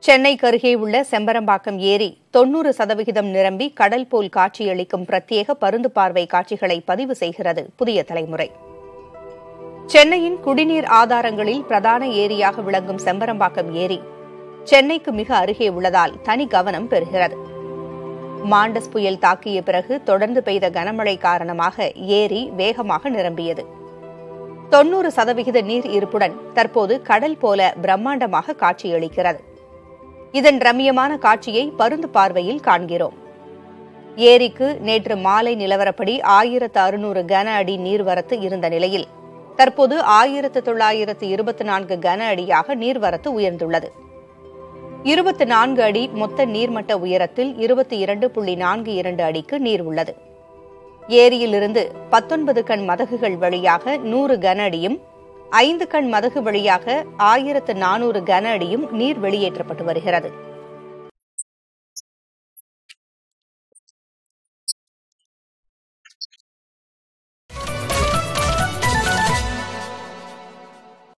சென்னைக்கு அருகே உள்ள செம்பரம்பாக்கம் ஏரி தொன்னூறு சதவிகிதம் நிரம்பி கடல் போல் காட்சியளிக்கும் பிரத்யேக பருந்து பார்வை காட்சிகளை பதிவு செய்கிறது புதிய தலைமுறை சென்னையின் குடிநீர் ஆதாரங்களில் பிரதான ஏரியாக விளங்கும் செம்பரம்பாக்கம் ஏரி சென்னைக்கு மிக அருகே உள்ளதால் தனி கவனம் பெறுகிறது மாண்டஸ் புயல் தாக்கிய பிறகு தொடர்ந்து பெய்த கனமழை காரணமாக ஏரி வேகமாக நிரம்பியது தொன்னூறு சதவிகித நீர் இருப்புடன் தற்போது கடல் போல பிரம்மாண்டமாக காட்சியளிக்கிறது இதன் ரம்மியமான காட்சியை பருந்து பார்வையில் காண்கிறோம் ஏரிக்கு நேற்று மாலை நிலவரப்படி ஆயிரத்து அறுநூறு கன அடி நீர்வரத்து இருந்த நிலையில் தற்போது ஆயிரத்து தொள்ளாயிரத்து இருபத்தி நான்கு கன அடியாக நீர்வரத்து உயர்ந்துள்ளது இருபத்தி நான்கு அடி மொத்த நீர்மட்ட உயரத்தில் இருபத்தி இரண்டு புள்ளி நான்கு இரண்டு அடிக்கு நீர் உள்ளது ஏரியிலிருந்து பத்தொன்பது கண் மதகுகள் வழியாக நூறு கன அடியும் ஐந்து கண் மதகு வழியாக ஆயிரத்து நானூறு கன அடியும் நீர் வெளியேற்றப்பட்டு வருகிறது